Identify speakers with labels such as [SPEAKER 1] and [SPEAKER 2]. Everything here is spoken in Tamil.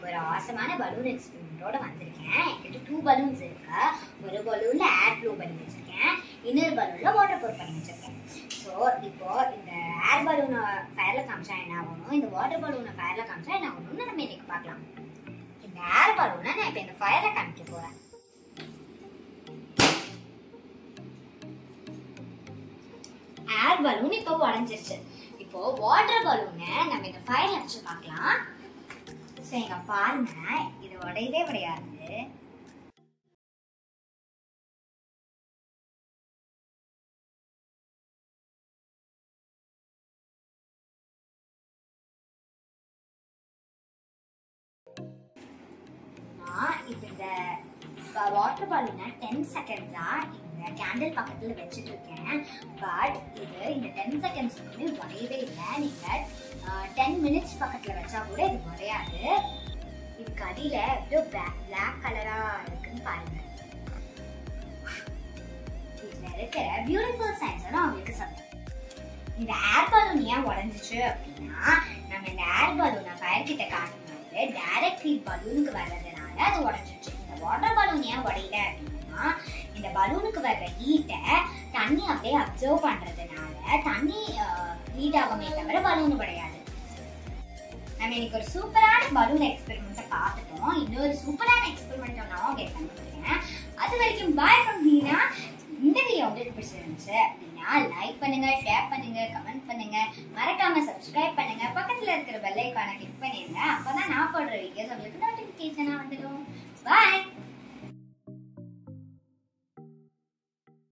[SPEAKER 1] இன்னைக்கு ஒரு ஆசமான பலூன் எக்ஸ்பெரிமெண்ட்டோட வந்திருக்கேன் என்கிட்ட டூ பலூன்ஸ் இருக்கு ஒரு பலூன்ல ஏர் ப்ளூ பண்ணி வச்சிருக்கேன் இன்னொரு பலூன்ல வாட்டர் ப்ரூஃப் பண்ணி வச்சிருக்கேன் ஸோ இப்போ இந்த ஏர் பலூனை ஃபயர்ல காமிச்சா என்ன ஆகணும் இந்த வாட்டர் பலூனை ஃபயர்ல காமிச்சா என்ன ஆகணும்னு நம்ம இன்னைக்கு பார்க்கலாம் இந்த ஏர் பலூனை நான் இப்போ இந்த ஃபயர்ல காமிக்க போறேன் ஏர் பலூன் இப்போ உடஞ்சிருச்சு இப்போ வாட்டர் பலூனை நம்ம இந்த ஃபயர்ல வச்சு பார்க்கலாம் ஸோ இங்க பாருங்க இது உடையதே கிடையாது நான் இப்போ இந்த வாட்டர் பாலூனை டென் செகண்ட்ஸா இந்த கேண்டில் பக்கத்துல வச்சுட்டு இருக்கேன் பட் இது இந்த டென் செகண்ட்ஸ் வந்து உடையவே இல்லை நீங்க டென் மினிட்ஸ் பக்கத்துல வச்சா கூட இது உடையாது இதுக்கு அடியில எப்படியோ பிளாக் கலரா இருக்குன்னு பாருங்க இதுல இருக்கிற பியூட்டிஃபுல் சயின்ஸ் நான் உங்களுக்கு சொல்றேன் இந்த ஏர் பலூன் ஏன் உடஞ்சிச்சு அப்படின்னா நம்ம இந்த ஏர் பலூனை ஃபயர் கிட்ட காட்டும்போது டைரக்ட் ஹீட் பலூனுக்கு வர்றதுனால அது உடஞ்சிச்சு இந்த வாட்டர் பலூன் ஏன் உடையல அப்படின்னா இந்த பலூனுக்கு வர்ற ஹீட்டை தண்ணி அப்படியே அப்சர்வ் பண்றதுனால தண்ணி ஹீட் ஆகுமே தவிர பலூன் உடையாது நம்ம இன்னைக்கு ஒரு சூப்பரான பலூன் எக்ஸ்பெரிமெண்ட்டை பார்த்துட்டோம் இன்னொரு சூப்பரான எக்ஸ்பெரிமெண்ட்டை நான் உங்களுக்கு கண்டுபிடிக்கிறேன் அது வரைக்கும் பாய் ஃப்ரம் மீனா இந்த வீடியோ உங்களுக்கு பிடிச்சிருந்துச்சு அப்படின்னா லைக் பண்ணுங்க ஷேர் பண்ணுங்க கமெண்ட் பண்ணுங்க மறக்காம சப்ஸ்கிரைப் பண்ணுங்க பக்கத்துல இருக்கிற பெல் ஐக்கானை கிளிக் பண்ணிருங்க அப்பதான் நான் போடுற வீடியோஸ் உங்களுக்கு நோட்டிபிகேஷனா வந்துடும் பாய்